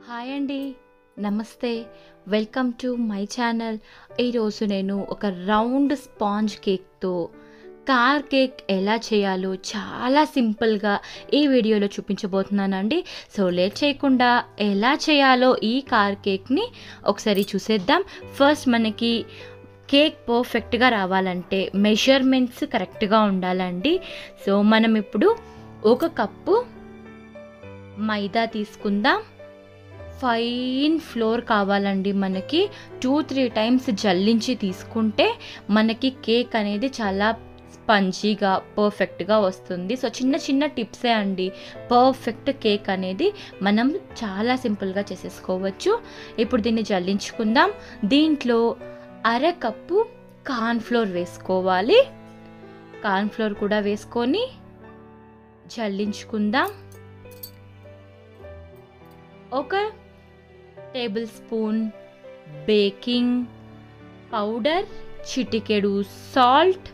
hi అండి నమస్తే welcome to my channel ఈరోజు నేను ఒక రౌండ్ స్పాంజ్ కేక్తో కార్ కేక్ ఎలా చేయాలో చాలా సింపుల్గా ఈ వీడియోలో చూపించబోతున్నానండి సో లేట్ చేయకుండా ఎలా చేయాలో ఈ కార్ కేక్ని ఒకసారి చూసేద్దాం ఫస్ట్ మనకి కేక్ పర్ఫెక్ట్గా రావాలంటే మెజర్మెంట్స్ కరెక్ట్గా ఉండాలండి సో మనం ఇప్పుడు ఒక కప్పు మైదా తీసుకుందాం ఫైన్ ఫ్లోర్ కావాలండి మనకి టూ త్రీ టైమ్స్ జల్లించి తీసుకుంటే మనకి కేక్ అనేది చాలా స్పంజీగా పర్ఫెక్ట్గా వస్తుంది సో చిన్న చిన్న టిప్సే అండి పర్ఫెక్ట్ కేక్ అనేది మనం చాలా సింపుల్గా చేసేసుకోవచ్చు ఇప్పుడు దీన్ని జల్లించుకుందాం దీంట్లో అర కప్పు కార్న్ఫ్లోర్ వేసుకోవాలి కార్న్ఫ్లోర్ కూడా వేసుకొని జల్లించుకుందాం ఒక టేబుల్ స్పూన్ బేకింగ్ పౌడర్ చిటికెడు సాల్ట్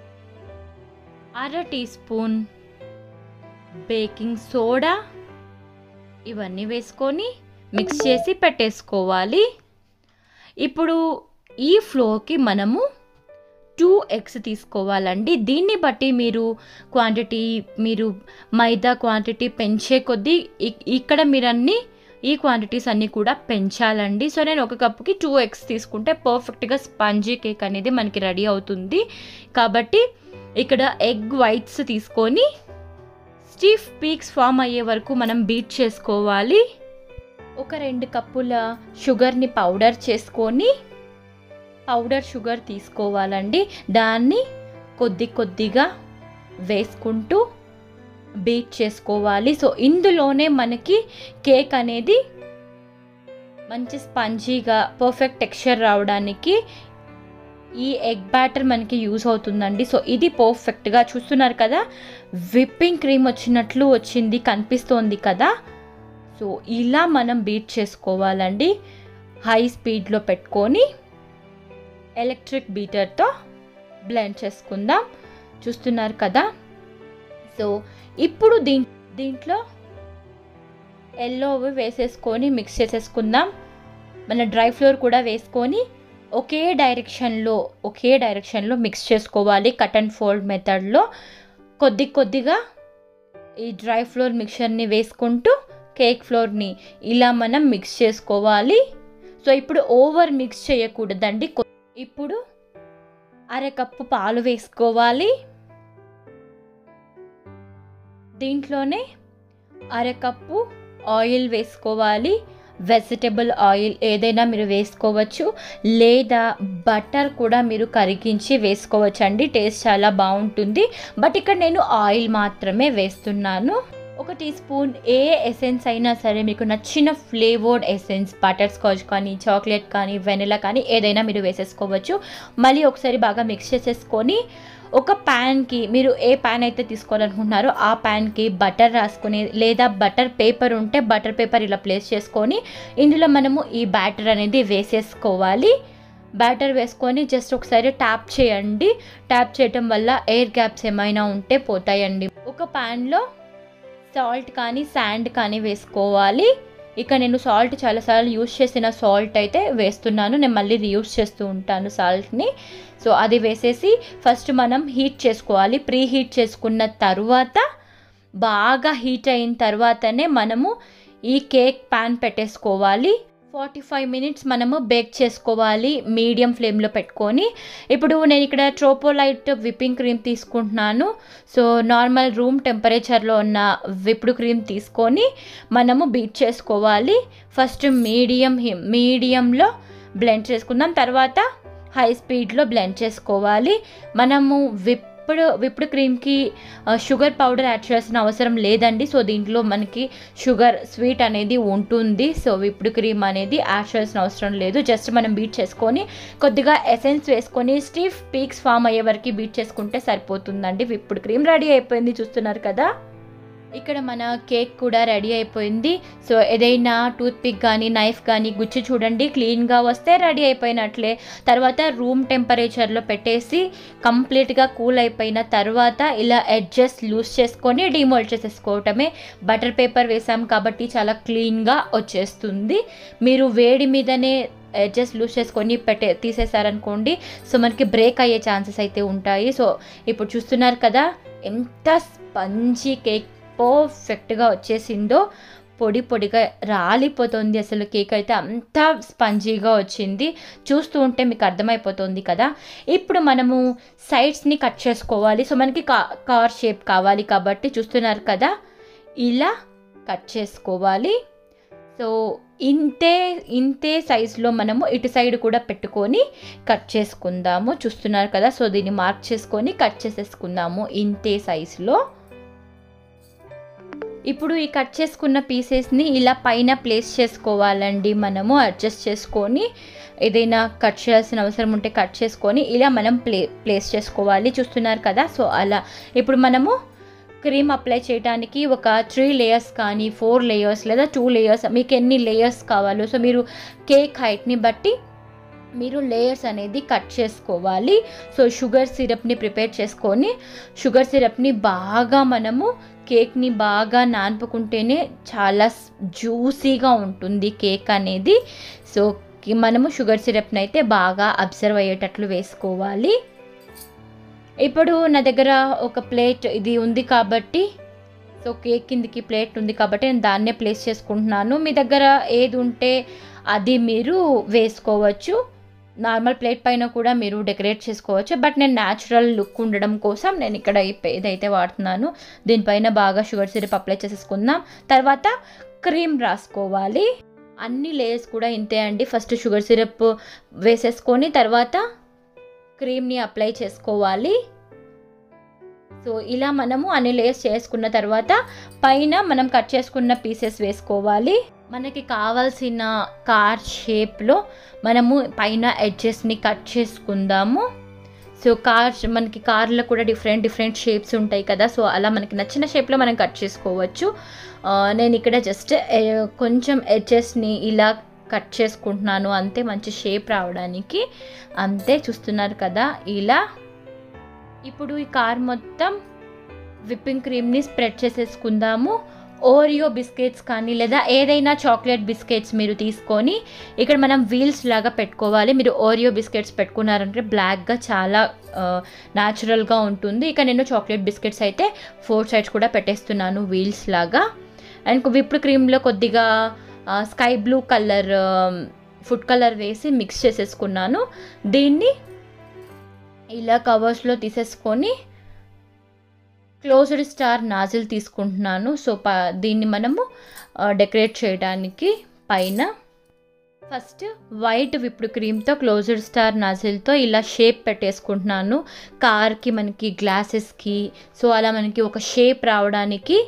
అర టీ స్పూన్ బేకింగ్ సోడా ఇవన్నీ వేసుకొని మిక్స్ చేసి పెట్టేసుకోవాలి ఇప్పుడు ఈ ఫ్లోకి మనము టూ ఎగ్స్ తీసుకోవాలండి దీన్ని బట్టి మీరు క్వాంటిటీ మీరు మైదా క్వాంటిటీ పెంచే కొద్దీ ఇ- ఇక్కడ మీరు అన్ని ఈ క్వాంటిటీస్ అన్నీ కూడా పెంచాలండి సో నేను ఒక కప్పుకి టూ ఎగ్స్ తీసుకుంటే పర్ఫెక్ట్గా స్పంజీ కేక్ అనేది మనకి రెడీ అవుతుంది కాబట్టి ఇక్కడ ఎగ్ వైట్స్ తీసుకొని స్టీఫ్ పీక్స్ ఫామ్ అయ్యే వరకు మనం బీట్ చేసుకోవాలి ఒక రెండు కప్పుల షుగర్ని పౌడర్ చేసుకొని పౌడర్ షుగర్ తీసుకోవాలండి దాన్ని కొద్ది కొద్దిగా వేసుకుంటూ బీట్ చేసుకోవాలి సో ఇందులోనే మనకి కేక్ అనేది మంచి స్పంజీగా పర్ఫెక్ట్ టెక్స్చర్ రావడానికి ఈ ఎగ్ బ్యాటర్ మనకి యూస్ అవుతుందండి సో ఇది పర్ఫెక్ట్గా చూస్తున్నారు కదా విప్పింగ్ క్రీమ్ వచ్చినట్లు వచ్చింది కనిపిస్తోంది కదా సో ఇలా మనం బీట్ చేసుకోవాలండి హై స్పీడ్లో పెట్టుకొని ఎలక్ట్రిక్ బీటర్తో బ్లెండ్ చేసుకుందాం చూస్తున్నారు కదా సో ఇప్పుడు దీం దీంట్లో ఎల్లోవి వేసేసుకొని మిక్స్ చేసేసుకుందాం మన డ్రై ఫ్లోర్ కూడా వేసుకొని ఒకే డైరెక్షన్లో ఒకే డైరెక్షన్లో మిక్స్ చేసుకోవాలి కట్ అండ్ ఫోల్డ్ మెథడ్లో కొద్ది కొద్దిగా ఈ డ్రై ఫ్లోర్ మిక్చర్ని వేసుకుంటూ కేక్ ఫ్లోర్ని ఇలా మనం మిక్స్ చేసుకోవాలి సో ఇప్పుడు ఓవర్ మిక్స్ చేయకూడదండి కొ- ఇప్పుడు అరకప్పు పాలు వేసుకోవాలి దీంట్లోనే అరకప్పు ఆయిల్ వేసుకోవాలి వెజిటబుల్ ఆయిల్ ఏదైనా మీరు వేసుకోవచ్చు లేదా బటర్ కూడా మీరు కరిగించి వేసుకోవచ్చు అండి టేస్ట్ చాలా బాగుంటుంది బట్ ఇక్కడ నేను ఆయిల్ మాత్రమే వేస్తున్నాను ఒక టీ స్పూన్ ఏ ఎసెన్స్ అయినా సరే మీకు నచ్చిన ఫ్లేవర్డ్ ఎసెన్స్ బటర్ స్కాచ్ కానీ చాక్లెట్ కానీ వెనిలా కానీ ఏదైనా మీరు వేసేసుకోవచ్చు మళ్ళీ ఒకసారి బాగా మిక్స్ చేసేసుకొని ఒక ప్యాన్కి మీరు ఏ ప్యాన్ అయితే తీసుకోవాలనుకుంటున్నారో ఆ ప్యాన్కి బటర్ రాసుకొని లేదా బటర్ పేపర్ ఉంటే బటర్ పేపర్ ఇలా ప్లేస్ చేసుకొని ఇందులో మనము ఈ బ్యాటర్ అనేది వేసేసుకోవాలి బ్యాటర్ వేసుకొని జస్ట్ ఒకసారి ట్యాప్ చేయండి ట్యాప్ చేయటం వల్ల ఎయిర్ గ్యాప్స్ ఏమైనా ఉంటే పోతాయండి ఒక ప్యాన్లో సాల్ట్ కానీ శాండ్ కానీ వేసుకోవాలి ఇక నేను సాల్ట్ చాలాసార్లు యూస్ చేసిన సాల్ట్ అయితే వేస్తున్నాను నేను మళ్ళీ రీయూస్ చేస్తూ ఉంటాను సాల్ట్ని సో అది వేసేసి ఫస్ట్ మనం హీట్ చేసుకోవాలి ప్రీ హీట్ చేసుకున్న తర్వాత బాగా హీట్ అయిన తర్వాతనే మనము ఈ కేక్ ప్యాన్ పెట్టేసుకోవాలి ఫార్టీ ఫైవ్ మినిట్స్ మనము బేక్ చేసుకోవాలి మీడియం ఫ్లేమ్లో పెట్టుకొని ఇప్పుడు నేను ఇక్కడ ట్రోపోలైట్ విప్పింగ్ క్రీమ్ తీసుకుంటున్నాను సో నార్మల్ రూమ్ టెంపరేచర్లో ఉన్న విప్డ్ క్రీమ్ తీసుకొని మనము బీట్ చేసుకోవాలి ఫస్ట్ మీడియం మీడియంలో బ్లెండ్ చేసుకుందాం తర్వాత హై స్పీడ్లో బ్లెండ్ చేసుకోవాలి మనము విప్పుడు విప్పుడు క్రీమ్కి షుగర్ పౌడర్ యాడ్ చేయాల్సిన అవసరం లేదండి సో దీంట్లో మనకి షుగర్ స్వీట్ అనేది ఉంటుంది సో విప్పుడు క్రీమ్ అనేది యాడ్ చేయాల్సిన అవసరం లేదు జస్ట్ మనం బీట్ చేసుకొని కొద్దిగా ఎసెన్స్ వేసుకొని స్టీఫ్ పీక్స్ ఫామ్ అయ్యే వరకు బీట్ చేసుకుంటే సరిపోతుందండి విప్పుడు క్రీమ్ రెడీ అయిపోయింది చూస్తున్నారు కదా ఇక్కడ మన కేక్ కూడా రెడీ అయిపోయింది సో ఏదైనా టూత్ పిక్ కానీ నైఫ్ కానీ గుచ్చి చూడండి క్లీన్గా వస్తే రెడీ అయిపోయినట్లే తర్వాత రూమ్ టెంపరేచర్లో పెట్టేసి కంప్లీట్గా కూల్ అయిపోయిన తర్వాత ఇలా ఎడ్జెస్ లూజ్ చేసుకొని డిమోల్డ్ చేసేసుకోవటమే బటర్ పేపర్ వేసాం కాబట్టి చాలా క్లీన్గా వచ్చేస్తుంది మీరు వేడి మీదనే ఎడ్జెస్ లూజ్ చేసుకొని పెట్టే తీసేసారనుకోండి సో మనకి బ్రేక్ అయ్యే ఛాన్సెస్ అయితే ఉంటాయి సో ఇప్పుడు చూస్తున్నారు కదా ఎంత స్పంజీ కేక్ పర్ఫెక్ట్గా వచ్చేసిందో పొడి పొడిగా రాలిపోతుంది అసలు కేక్ అయితే అంత స్పంజీగా వచ్చింది చూస్తూ ఉంటే మీకు అర్థమైపోతుంది కదా ఇప్పుడు మనము సైడ్స్ని కట్ చేసుకోవాలి సో మనకి కా కార్ షేప్ కావాలి కాబట్టి చూస్తున్నారు కదా ఇలా కట్ చేసుకోవాలి సో ఇంతే ఇంతే సైజులో మనము ఇటు సైడ్ కూడా పెట్టుకొని కట్ చేసుకుందాము చూస్తున్నారు కదా సో దీన్ని మార్క్ చేసుకొని కట్ చేసేసుకుందాము ఇంతే సైజులో ఇప్పుడు ఈ కట్ చేసుకున్న పీసెస్ని ఇలా పైన ప్లేస్ చేసుకోవాలండి మనము అడ్జస్ట్ చేసుకొని ఏదైనా కట్ చేయాల్సిన అవసరం ఉంటే కట్ చేసుకొని ఇలా మనం ప్లే ప్లేస్ చేసుకోవాలి చూస్తున్నారు కదా సో అలా ఇప్పుడు మనము క్రీమ్ అప్లై చేయడానికి ఒక త్రీ లేయర్స్ కానీ ఫోర్ లేయర్స్ లేదా టూ లేయర్స్ మీకు ఎన్ని లేయర్స్ కావాలో సో మీరు కేక్ హైట్ని బట్టి మీరు లేయర్స్ అనేది కట్ చేసుకోవాలి సో షుగర్ సిరప్ని ప్రిపేర్ చేసుకొని షుగర్ సిరప్ని బాగా మనము కేక్ని బాగా నానుపుకుంటేనే చాలా జ్యూసీగా ఉంటుంది కేక్ అనేది సో మనము షుగర్ సిరప్ని అయితే బాగా అబ్జర్వ్ అయ్యేటట్లు వేసుకోవాలి ఇప్పుడు నా దగ్గర ఒక ప్లేట్ ఇది ఉంది కాబట్టి సో కేక్ కిందికి ప్లేట్ ఉంది కాబట్టి నేను దాన్నే ప్లేస్ చేసుకుంటున్నాను మీ దగ్గర ఏది ఉంటే అది మీరు వేసుకోవచ్చు నార్మల్ ప్లేట్ పైన కూడా మీరు డెకరేట్ చేసుకోవచ్చు బట్ నేను న్యాచురల్ లుక్ ఉండడం కోసం నేను ఇక్కడ ఏదైతే వాడుతున్నాను దీనిపైన బాగా షుగర్ సిరప్ అప్లై చేసేసుకుందాం తర్వాత క్రీమ్ రాసుకోవాలి అన్ని లేయర్స్ కూడా ఇంతే అండి ఫస్ట్ షుగర్ సిరప్ వేసేసుకొని తర్వాత క్రీమ్ని అప్లై చేసుకోవాలి సో ఇలా మనము అన్ని లేయర్స్ చేసుకున్న తర్వాత పైన మనం కట్ చేసుకున్న పీసెస్ వేసుకోవాలి మనకి కావాల్సిన కార్ షేప్లో మనము పైన ఎడ్జెస్ని కట్ చేసుకుందాము సో కార్ మనకి కార్లో కూడా డిఫరెంట్ డిఫరెంట్ షేప్స్ ఉంటాయి కదా సో అలా మనకి నచ్చిన షేప్లో మనం కట్ చేసుకోవచ్చు నేను ఇక్కడ జస్ట్ కొంచెం ఎడ్జెస్ని ఇలా కట్ చేసుకుంటున్నాను అంతే మంచి షేప్ రావడానికి అంతే చూస్తున్నారు కదా ఇలా ఇప్పుడు ఈ కార్ మొత్తం విప్పింగ్ క్రీమ్ని స్ప్రెడ్ చేసేసుకుందాము ఓరియో బిస్కెట్స్ కానీ లేదా ఏదైనా చాక్లెట్ బిస్కెట్స్ మీరు తీసుకొని ఇక్కడ మనం వీల్స్ లాగా పెట్టుకోవాలి మీరు ఓరియో బిస్కెట్స్ పెట్టుకున్నారంటే బ్లాక్గా చాలా న్యాచురల్గా ఉంటుంది ఇక నేను చాక్లెట్ బిస్కెట్స్ అయితే ఫోర్ సైడ్స్ కూడా పెట్టేస్తున్నాను వీల్స్ లాగా అండ్ విప్డ్ క్రీమ్లో కొద్దిగా sky blue colour food colour వేసి మిక్స్ చేసేసుకున్నాను దీన్ని ఇలా కవర్స్లో తీసేసుకొని క్లోజ్డ్ స్టార్ నాజిల్ తీసుకుంటున్నాను సో ప దీన్ని మనము డెకరేట్ చేయడానికి పైన ఫస్ట్ వైట్ విప్పుడు క్రీమ్తో క్లోజ్డ్ స్టార్ నాజిల్తో ఇలా షేప్ పెట్టేసుకుంటున్నాను కార్కి మనకి గ్లాసెస్కి సో అలా మనకి ఒక షేప్ రావడానికి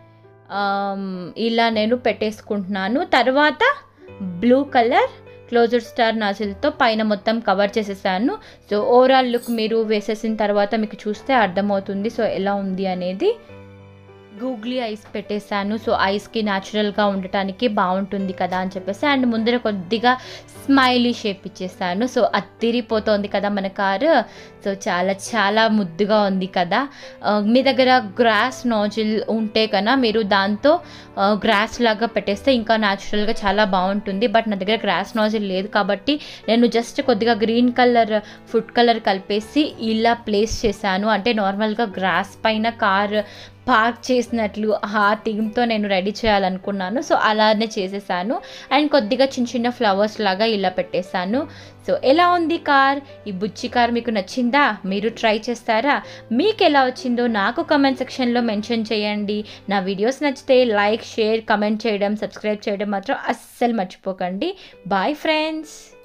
ఇలా నేను పెట్టేసుకుంటున్నాను తర్వాత బ్లూ కలర్ క్లోజర్ స్టార్ నాజిల్తో పైన మొత్తం కవర్ చేసేసాను సో ఓవరాల్ లుక్ మీరు వేసేసిన తర్వాత మీకు చూస్తే అర్థమవుతుంది సో ఎలా ఉంది అనేది గూగ్లీ ఐస్ పెట్టేశాను సో ఐస్కి న్యాచురల్గా ఉండటానికి బాగుంటుంది కదా అని చెప్పేసి అండ్ ముందర కొద్దిగా స్మైలీ షేప్ ఇచ్చేసాను సో అత్తిరిపోతుంది కదా మన కారు సో చాలా చాలా ముద్దుగా ఉంది కదా మీ దగ్గర గ్రాస్ నాజిల్ ఉంటే కన్నా మీరు దాంతో గ్రాస్ లాగా పెట్టేస్తే ఇంకా న్యాచురల్గా చాలా బాగుంటుంది బట్ నా దగ్గర గ్రాస్ నాజిల్ లేదు కాబట్టి నేను జస్ట్ కొద్దిగా గ్రీన్ కలర్ ఫుడ్ కలర్ కలిపేసి ఇలా ప్లేస్ చేశాను అంటే నార్మల్గా గ్రాస్ పైన కార్ పార్క్ చేసినట్లు ఆ థీమ్తో నేను రెడీ చేయాలనుకున్నాను సో అలానే చేసేసాను అండ్ కొద్దిగా చిన్న చిన్న ఫ్లవర్స్ లాగా ఇలా పెట్టేశాను సో ఎలా ఉంది కార్ ఈ బుచ్చి కార్ మీకు నచ్చిందా మీరు ట్రై చేస్తారా మీకు ఎలా వచ్చిందో నాకు కమెంట్ సెక్షన్లో మెన్షన్ చేయండి నా వీడియోస్ నచ్చితే లైక్ షేర్ కమెంట్ చేయడం సబ్స్క్రైబ్ చేయడం మాత్రం అస్సలు మర్చిపోకండి బాయ్ ఫ్రెండ్స్